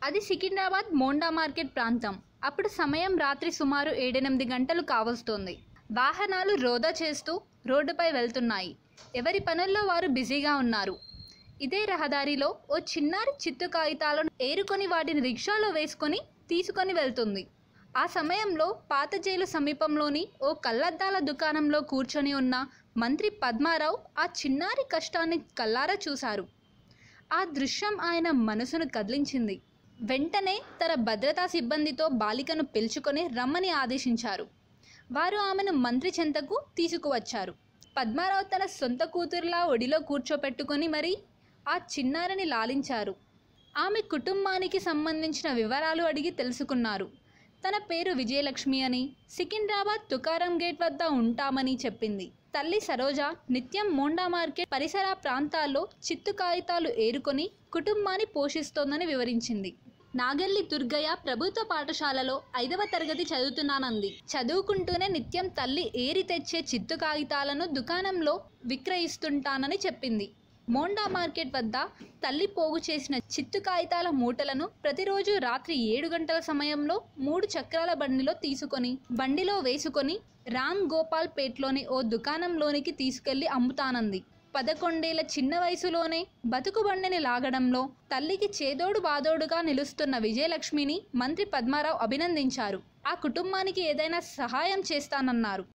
అది సికింద్రాబాద్ మోండా మార్కెట్ ప్రాంతం అప్పుడు సమయం రాత్రి సుమారు ఏడెనిమిది గంటలు కావస్తోంది వాహనాలు రోదా చేస్తూ రోడ్డుపై వెళ్తున్నాయి ఎవరి పనుల్లో వారు బిజీగా ఉన్నారు ఇదే రహదారిలో ఓ చిన్నారి చిత్తు కాగితాలను ఏరుకొని వాటిని రిక్షాలో వేసుకొని తీసుకొని వెళ్తుంది ఆ సమయంలో పాత జైలు సమీపంలోని ఓ కళ్ళద్దాల దుకాణంలో కూర్చొని ఉన్న మంత్రి పద్మారావు ఆ చిన్నారి కష్టాన్ని కల్లారా చూశారు ఆ దృశ్యం ఆయన మనసును కదిలించింది వెంటనే తన భద్రతా సిబ్బందితో బాలికను పిలుచుకొని రమ్మని ఆదేశించారు వారు ఆమెను మంత్రి చెంతకు తీసుకువచ్చారు పద్మారావు తన సొంత కూతురులా ఒడిలో కూర్చోపెట్టుకొని మరి ఆ చిన్నారిని లాలించారు ఆమె కుటుంబానికి సంబంధించిన వివరాలు అడిగి తెలుసుకున్నారు తన పేరు విజయలక్ష్మి అని సికింద్రాబాద్ తుకారం గేట్ వద్ద ఉంటామని చెప్పింది తల్లి సరోజ నిత్యం మోండా మార్కెట్ పరిసర ప్రాంతాల్లో చిత్తు కాగితాలు ఏరుకొని కుటుంబాన్ని పోషిస్తోందని వివరించింది నాగల్లి దుర్గయ్య ప్రభుత్వ పాఠశాలలో ఐదవ తరగతి చదువుతున్నానంది చదువుకుంటూనే నిత్యం తల్లి ఏరి తెచ్చే చిత్తు కాగితాలను దుకాణంలో విక్రయిస్తుంటానని చెప్పింది మోండా మార్కెట్ వద్ద తల్లి పోగు చేసిన చిత్తు కాగితాల మూటలను ప్రతిరోజు రాత్రి ఏడు గంటల సమయంలో మూడు చక్రాల బండిలో తీసుకొని బండిలో వేసుకొని రామ్ గోపాల్ పేట్లోని ఓ దుకాణంలోనికి తీసుకెళ్లి అమ్ముతానంది పదకొండేళ్ల చిన్న వయసులోనే బతుకు బండిని లాగడంలో తల్లికి చేదోడు బాదోడుగా నిలుస్తున్న విజయలక్ష్మిని మంత్రి పద్మారావు అభినందించారు ఆ కుటుంబానికి ఏదైనా సహాయం చేస్తానన్నారు